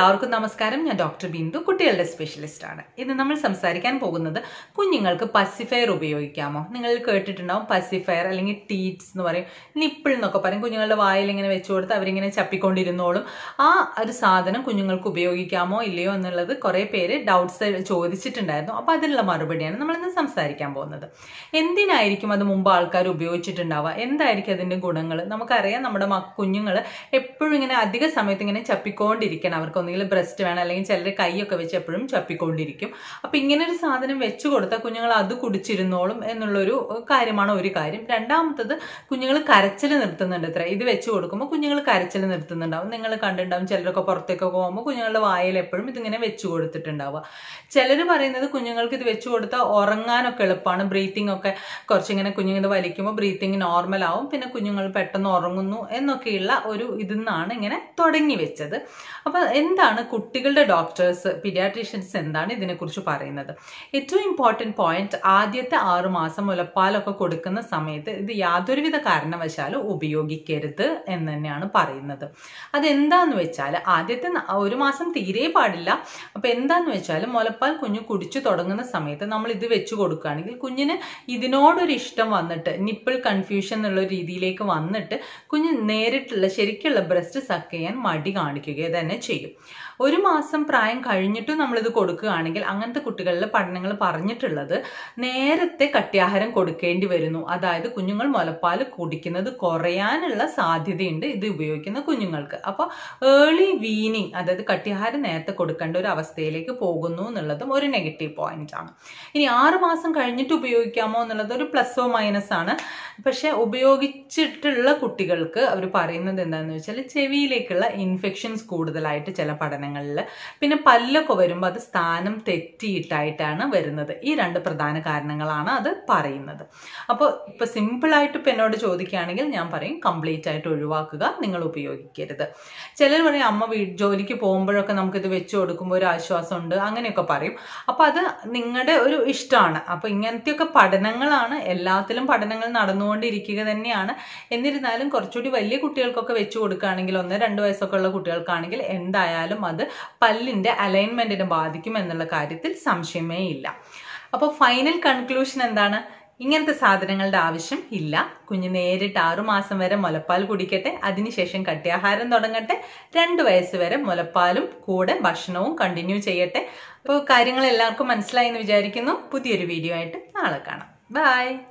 എല്ലാവർക്കും നമസ്കാരം ഞാൻ ഡോക്ടർ ബിന്ദു കുട്ടികളുടെ സ്പെഷ്യലിസ്റ്റ് ആണ് ഇന്ന് നമ്മൾ സംസാരിക്കാൻ പോകുന്നത് കുഞ്ഞുങ്ങൾക്ക് പസിഫയർ ഉപയോഗിക്കാമോ നിങ്ങൾ കേട്ടിട്ടുണ്ടാവും പസിഫയർ അല്ലെങ്കിൽ ടീറ്റ്സ് എന്ന് പറയും നിപ്പിൾ എന്നൊക്കെ പറയും കുഞ്ഞുങ്ങളുടെ വായിൽ ഇങ്ങനെ വെച്ചു കൊടുത്ത് അവരിങ്ങനെ ചപ്പിക്കൊണ്ടിരുന്നോളും ആ ഒരു സാധനം കുഞ്ഞുങ്ങൾക്ക് ഉപയോഗിക്കാമോ ഇല്ലയോ എന്നുള്ളത് കുറേ പേര് ഡൗട്ട്സ് ചോദിച്ചിട്ടുണ്ടായിരുന്നു അപ്പോൾ അതിനുള്ള മറുപടിയാണ് നമ്മൾ ഇന്ന് സംസാരിക്കാൻ പോകുന്നത് എന്തിനായിരിക്കും അത് മുമ്പ് ആൾക്കാർ ഉപയോഗിച്ചിട്ടുണ്ടാവുക എന്തായിരിക്കും അതിന്റെ ഗുണങ്ങൾ നമുക്കറിയാം നമ്മുടെ കുഞ്ഞുങ്ങൾ എപ്പോഴും ഇങ്ങനെ അധിക സമയത്ത് ഇങ്ങനെ ചപ്പിക്കൊണ്ടിരിക്കണം അവർക്ക് ഒന്നുകിൽ ബ്രസ്റ്റ് വേണം അല്ലെങ്കിൽ ചിലർ കൈയൊക്കെ വെച്ച് എപ്പോഴും ചപ്പിക്കൊണ്ടിരിക്കും അപ്പൊ ഇങ്ങനെ ഒരു സാധനം വെച്ചു കൊടുത്താൽ കുഞ്ഞുങ്ങൾ അത് കുടിച്ചിരുന്നോളും എന്നുള്ളൊരു കാര്യമാണ് ഒരു കാര്യം രണ്ടാമത്തത് കുഞ്ഞുങ്ങൾ കരച്ചിൽ നിർത്തുന്നുണ്ട് ഇത്ര ഇത് വെച്ച് കൊടുക്കുമ്പോൾ കുഞ്ഞുങ്ങൾ കരച്ചിൽ നിർത്തുന്നുണ്ടാവും നിങ്ങൾ കണ്ടിട്ടുണ്ടാവും ചിലരൊക്കെ പുറത്തേക്ക് പോകുമ്പോൾ കുഞ്ഞുങ്ങളുടെ വായിൽ എപ്പോഴും ഇതിങ്ങനെ വെച്ചു കൊടുത്തിട്ടുണ്ടാവുക ചിലർ പറയുന്നത് കുഞ്ഞുങ്ങൾക്ക് ഇത് വെച്ചു കൊടുത്താൽ ഉറങ്ങാനൊക്കെ എളുപ്പമാണ് ബ്രീത്തിങ് ഒക്കെ കുറച്ചിങ്ങനെ കുഞ്ഞുങ്ങൾ വലിക്കുമ്പോൾ ബ്രീത്തിങ് നോർമൽ ആവും പിന്നെ കുഞ്ഞുങ്ങൾ പെട്ടെന്ന് ഉറങ്ങുന്നു എന്നൊക്കെയുള്ള ഒരു ഇതിൽ നിന്നാണ് ഇങ്ങനെ തുടങ്ങി വെച്ചത് അപ്പോൾ എന്താണ് കുട്ടികളുടെ ഡോക്ടേഴ്സ് പീഡിയാട്രീഷ്യൻസ് എന്താണ് ഇതിനെക്കുറിച്ച് പറയുന്നത് ഏറ്റവും ഇമ്പോർട്ടൻറ്റ് പോയിന്റ് ആദ്യത്തെ ആറു മാസം മുലപ്പാലൊക്കെ കൊടുക്കുന്ന സമയത്ത് ഇത് യാതൊരുവിധ കാരണവശാലും ഉപയോഗിക്കരുത് എന്ന് തന്നെയാണ് പറയുന്നത് അതെന്താന്ന് വെച്ചാൽ ആദ്യത്തെ ഒരു മാസം തീരെ പാടില്ല അപ്പോൾ എന്താന്ന് വെച്ചാൽ മുലപ്പാൽ കുഞ്ഞു കുടിച്ചു തുടങ്ങുന്ന സമയത്ത് നമ്മൾ ഇത് വെച്ച് കൊടുക്കുകയാണെങ്കിൽ കുഞ്ഞിന് ഇതിനോടൊരു ഇഷ്ടം വന്നിട്ട് നിപ്പിൾ കൺഫ്യൂഷൻ എന്നുള്ള രീതിയിലേക്ക് വന്നിട്ട് കുഞ്ഞ് നേരിട്ടുള്ള ശരിക്കുള്ള ബ്രസ്റ്റ് സക്ക് ചെയ്യാൻ മടി കാണിക്കുക തന്നെ ചെയ്യും ഒരു മാസം പ്രായം കഴിഞ്ഞിട്ടും നമ്മളിത് കൊടുക്കുകയാണെങ്കിൽ അങ്ങനത്തെ കുട്ടികളിൽ പഠനങ്ങൾ പറഞ്ഞിട്ടുള്ളത് നേരത്തെ കട്ടിയാഹാരം കൊടുക്കേണ്ടി വരുന്നു അതായത് കുഞ്ഞുങ്ങൾ മുലപ്പാൽ കുടിക്കുന്നത് കുറയാനുള്ള സാധ്യതയുണ്ട് ഇത് ഉപയോഗിക്കുന്ന കുഞ്ഞുങ്ങൾക്ക് അപ്പോൾ ഏർലി വീനിങ് അതായത് കട്ടിയാഹാരം നേരത്തെ കൊടുക്കേണ്ട ഒരു അവസ്ഥയിലേക്ക് പോകുന്നു എന്നുള്ളതും ഒരു നെഗറ്റീവ് പോയിന്റ് ആണ് ഇനി ആറ് മാസം കഴിഞ്ഞിട്ട് ഉപയോഗിക്കാമോ എന്നുള്ളത് ഒരു പ്ലസോ മൈനസ് ആണ് പക്ഷെ ഉപയോഗിച്ചിട്ടുള്ള കുട്ടികൾക്ക് അവർ പറയുന്നത് എന്താണെന്ന് വെച്ചാൽ ചെവിയിലേക്കുള്ള ഇൻഫെക്ഷൻസ് കൂടുതലായിട്ട് ചില പഠനങ്ങളിൽ പിന്നെ പല്ലൊക്കെ വരുമ്പോൾ അത് സ്ഥാനം തെറ്റിയിട്ടായിട്ടാണ് വരുന്നത് ഈ രണ്ട് പ്രധാന കാരണങ്ങളാണ് അത് പറയുന്നത് അപ്പോൾ ഇപ്പോൾ സിമ്പിളായിട്ട് ഇപ്പം എന്നോട് ചോദിക്കുകയാണെങ്കിൽ ഞാൻ പറയും കംപ്ലീറ്റ് ആയിട്ട് ഒഴിവാക്കുക നിങ്ങൾ ഉപയോഗിക്കരുത് ചിലർ പറയും അമ്മ വീ ജോലിക്ക് പോകുമ്പോഴൊക്കെ നമുക്കിത് വെച്ച് കൊടുക്കുമ്പോൾ ഒരു ആശ്വാസമുണ്ട് അങ്ങനെയൊക്കെ പറയും അപ്പോൾ അത് നിങ്ങളുടെ ഒരു ഇഷ്ടമാണ് അപ്പോൾ ഇങ്ങനത്തെയൊക്കെ പഠനങ്ങളാണ് എല്ലാത്തിലും പഠനങ്ങൾ നടന്നുകൊണ്ടിരിക്കുക തന്നെയാണ് എന്നിരുന്നാലും കുറച്ചുകൂടി വലിയ കുട്ടികൾക്കൊക്കെ വെച്ച് കൊടുക്കുകയാണെങ്കിൽ ഒന്ന് രണ്ട് വയസ്സൊക്കെ ഉള്ള കുട്ടികൾക്കാണെങ്കിൽ എന്തായാലും അത് പല്ലിൻ്റെ അലൈൻമെൻറ്റിനെ ബാധിക്കും എന്നുള്ള കാര്യത്തിൽ സംശയമേ ഇല്ല അപ്പോൾ ഫൈനൽ കൺക്ലൂഷൻ എന്താണ് ഇങ്ങനത്തെ സാധനങ്ങളുടെ ആവശ്യം ഇല്ല കുഞ്ഞ് നേരിട്ട് ആറു മാസം വരെ മുലപ്പാൽ കുടിക്കട്ടെ അതിനുശേഷം കട്ടിയാഹാരം തുടങ്ങട്ടെ രണ്ട് വയസ്സ് വരെ മുലപ്പാലും കൂടെ ഭക്ഷണവും കണ്ടിന്യൂ ചെയ്യട്ടെ അപ്പോൾ കാര്യങ്ങൾ എല്ലാവർക്കും മനസ്സിലായി എന്ന് വിചാരിക്കുന്നു പുതിയൊരു വീഡിയോ ആയിട്ട് നാളെ കാണാം ബൈ